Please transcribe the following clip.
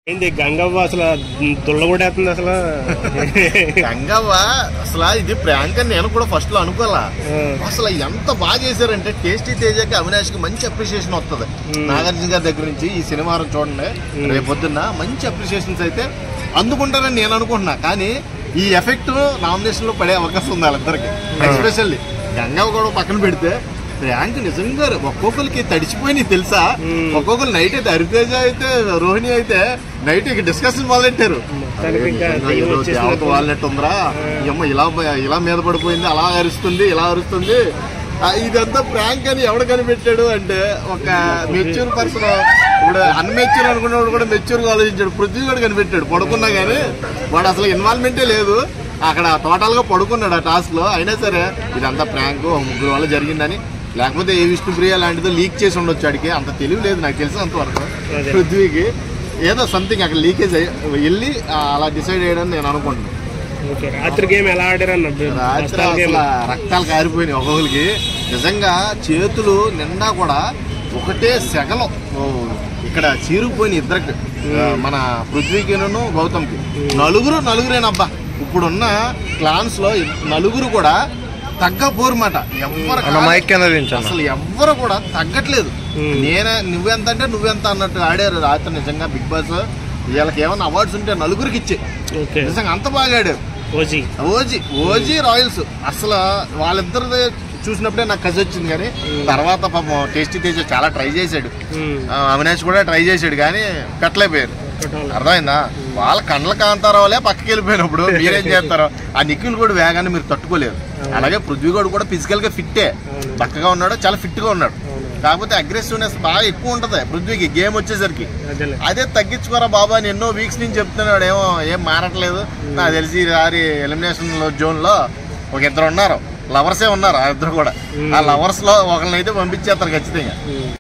ఏంది గంగవ్వ అసలు దుల్లగొడేస్తుంది అసలు గంగవ్వ అసలు ఇది ప్రాంక్ అని నేను కూడా ఫస్ట్ లో అనుకోలా ఆ. అసలు ఎంత బాగా చేశారంటే టేస్టీ తేజకి అవినాష్ కి మంచి అప్రిషియేషన్ వస్తుంది నాగార్జున గారి దగ్గర నుంచి ఈ శనివారం చూడండి రేపు పొద్దున్న మంచి అప్రిషియేషన్స్ అయితే అందుకుంటారని నేను అనుకుంటున్నా కానీ ఈ ఎఫెక్ట్ నామినేషన్ లో పడే అవకాశం ఉంది వాళ్ళిద్దరికి ఎస్పెషల్లీ గంగవ్వ కూడా పక్కన పెడితే ప్రాంక్ నిజంగా ఒక్కొక్కరికి తడిచిపోయినాయి తెలుసా ఒక్కొక్కరు నైట్ అయితే హరితేజ అయితే రోహిణి అయితే నైట్ ఇక డిస్కషన్ మొదలెట్టారు మొత్తానికి ఇంకా నిజంగా దెయ్యం ఏదో వచ్చేసినట్టు. దేవత వాళ్ళనట్టు ఉందిరా అమ్మ ఇలా ఇలా మీద పడిపోయింది అలా అరుస్తుంది ఇలా అరుస్తుంది ఆ, ఇదంతా ప్రాంక్ అని ఎవడు కనిపెట్టాడు అంటే ఒక మెచ్యూర్ పర్సన్ ఇప్పుడు అన్మెచ్యూర్ అనుకున్నవాడు కూడా మెచ్యూర్ గా ఆలోచించాడు పృథ్వీ కూడా కనిపెట్టాడు పడుకున్నా కానీ వాడు అసలు ఇన్వాల్వ్మెంటే లేదు అక్కడ టోటల్ గా పడుకున్నాడు ఆ టాస్క్ లో అయినా సరే ఇదంతా ప్రాంక్ ముగ్గురు వల్ల జరిగిందని లేకపోతే ఏ విష్ణుప్రియ లాంటిదో లీక్ చేసి ఉండొచ్చు ఆడికి అంత తెలివి లేదు నాకు తెలిసినంత వరకు అదే. పృథ్వీకి ఏదో సంథింగ్ అక్కడ లీకేజ్ వెళ్ళి ఆ, అలా డిసైడ్ అయ్యాడని నేను అనుకుంటున్నాను ఓకే రాత్రి గేమ్ ఎలా ఆడారన్న రాత్రి బస్తాల గేమ్ అసలు రక్తాలు కారిపోయినాయి ఒక్కొక్కరికి నిజంగా చేతులు నిండా కూడా ఒకటే సెగలం ఓ, ఇక్కడ చీరుకుపోయినాయి ఇద్దరికి ఆ, మన పృథ్వీకిను గౌతమ్కి నలుగురు నలుగురేనబ్బా ఇప్పుడున్న క్లాన్స్ లో నలుగురు కూడా తగ్గపోరు మాట ఎవ్వరు అన్న మైక్ కింద దించు అన్న. అసలు ఎవ్వరు కూడా తగ్గట్లేదు ఉమ్. నేనే నువ్వెంత అంటే నువ్వెంత అన్నట్టు ఆడారు రాత్రి నిజంగా బిగ్ బాస్ వీళ్ళకి ఏమైనా అవార్డ్స్ ఉంటే నలుగురికి ఇచ్చే ఓకే నిజంగా అంత బాగా ఆడారు ఓజీ ఓజీ ఓజీ రాయల్స్ అసలు వాళ్ళిద్దరిది చూసినప్పుడే నాకు కసి వచ్చింది కానీ తర్వాత పాపం టేస్టీ తేజ చాలా ట్రై చేశాడు ఉమ్. ఆ, అవినాష్ కూడా ట్రై చేశాడు కానీ పెట్టలేకపోయారు Total. అర్థమైందా వాళ్ళ కండ్ల కాంతారావులే పక్కకి వెళ్ళిపోయినప్పుడు మీరేం చేస్తారు ఆ నిఖిల్ కూడా వేగాన్ని మీరు తట్టుకోలేరు అలాగే పృథ్వీ గౌడ్ కూడా ఫిజికల్ గా ఫిట్టే అవును. బక్కగా ఉన్నాడు చాలా ఫిట్ గా ఉన్నాడు అవును. కాకపోతే అగ్రెసివ్నెస్ బాగా ఎక్కువ ఉంటది పృథ్వీకి గేమ్ వచ్చేసరికి అదేలే అదే తగ్గించుకోరా బాబా అని ఎన్నో వీక్స్ నుంచి చెప్తున్నాడు ఏమో ఏం మారట్లేదు నాకు తెలిసి ఈసారి ఎలిమినేషన్ లో జోన్ లో ఒక ఇద్దరు ఉన్నారు లవర్సే ఉన్నారు ఆ ఇద్దరు కూడా ఆ లవర్స్ లో ఒకరిని అయితే పంపించేస్తారు ఖచ్చితంగా ఉమ్.